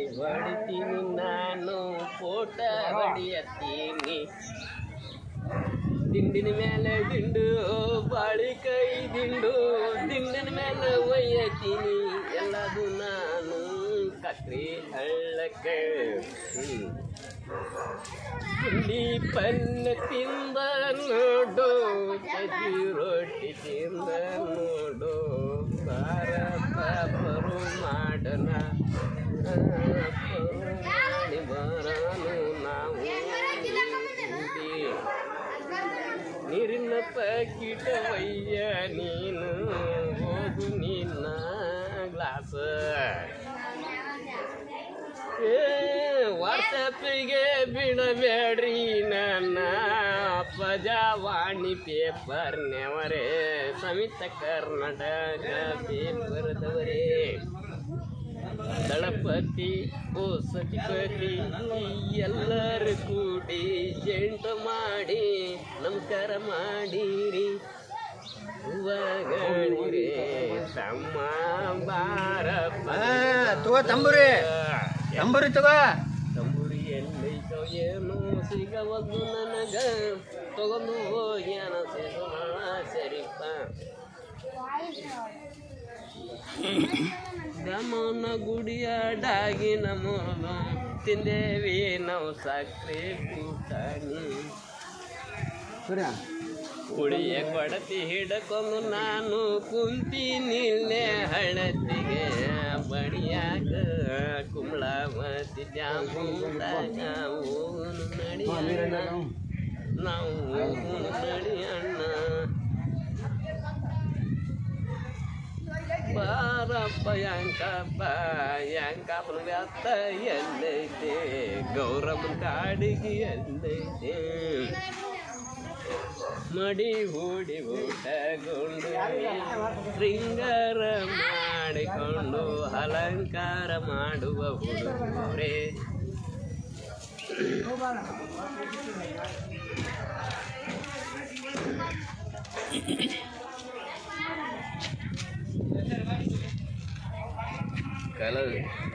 ಹೊಡಿತೀನಿ ನಾನು ಫೋಟ ಹೊಡಿಯತ್ತೀನಿ ದಿಂಡಿನ ಮೇಲೆ ದಿಂಡು ಬಾಳಿಕೈ ದಿಂಡು ದಿಂಡಿನ ಮೇಲೆ ಒಯ್ಯತೀನಿ ಎಲ್ಲದು ನಾನು ಕತ್ರಿ ಹಳ್ಳಕ್ಕೆ ಹ್ಮ್. ಪುಂಡಿ ಪಲ್ಯ ತಿಂದ ನೋಡು ಸಜಿ ರೊಟ್ಟಿ ತಿಂದ ನೋಡು ಬಾರ ಪಾಪರು ಮಾಡನ ಪಾಪರು ಮಾಡಿ ಬರನು ನಾವು ಕೂಡಿ. ನೀರಿನ ಪ್ಯಾಕಿಟ ಒಯ್ಯ ನೀನು ಹೋಗು ನಿನ್ನ ಗ್ಲಾಸ್ ಏ ವಾಟ್ಸಪ್ಪಿಗೆ ಬಿಡಬೇಡ್ರಿ ನನ್ನ ಪ್ರಜಾವಾಣಿ ಪೇಪರ್ ನೆವರೇ ಸಮಿತ ಕರ್ನಾಟಕ ಪೇಪರ್ದವರೇ ದಳಪತಿ ಓ ಸತಿಪತಿ ಎಲ್ಲರೂ ಕೂಡಿ ಜಂಟ ಮಾಡಿ ನಮಸ್ಕಾರ ಮಾಡಿರಿ ಹೂವಗಳಿರಿ ತಮ್ಮ ಬಾರಪ್ಪ ತಗೋ ತಂಬುರಿ ತಂಬುರಿ ತಗೋ ತಂಬುರಿ ಎಲ್ಲೈತೋ ಏನೋ ಸಿಗವದು ನನಗ ತಗೊಂಡು ಹೋಗ್ಯಾನ ಸಿಗೋಣ ಸರಿಪ ಗಮನ ಗುಡಿಯಾಡಾಗಿನ ಮೂಲ ತಿಂದೇವಿ ನಾವು ಸಕ್ರೆ ಕೂತಾನಿ ಸೂರ್ಯ ಉಳಿಯ ಕೊಡತಿ ಹಿಡ್ಕೊಂಡು ನಾನು ಕುಂತಿನಿಲ್ಲೆ ಹಳತಿಗೆ ಬಡಿಯಾಗ ಕುಂಬಳಾವತಿ ಜಾಂಬೂದಾಗ ಹೋಗುನು ನಡಿಯಣ್ಣ ನಾವು ಹೋಗುನು ನಡಿಯಣ್ಣ ಬಾರಪ್ಪ ಯಾಂಕಪ್ಪ ಯಾಂಕಪ್ಪನ ವ್ಯಾತ್ತ ಎಲ್ಲೈತೆ ಗೌರಮ್ಮನ ಕಾಡಿಗೆ ಎಲ್ಲೈತೆ ಮಡಿ ಹೂಡಿ ಊಟಗೊಂಡು ಶೃಂಗಾರ ಮಾಡಿಕೊಂಡು ಅಲಂಕಾರ ಮಾಡುವ ಹುಡುಗರೇ ಕಲ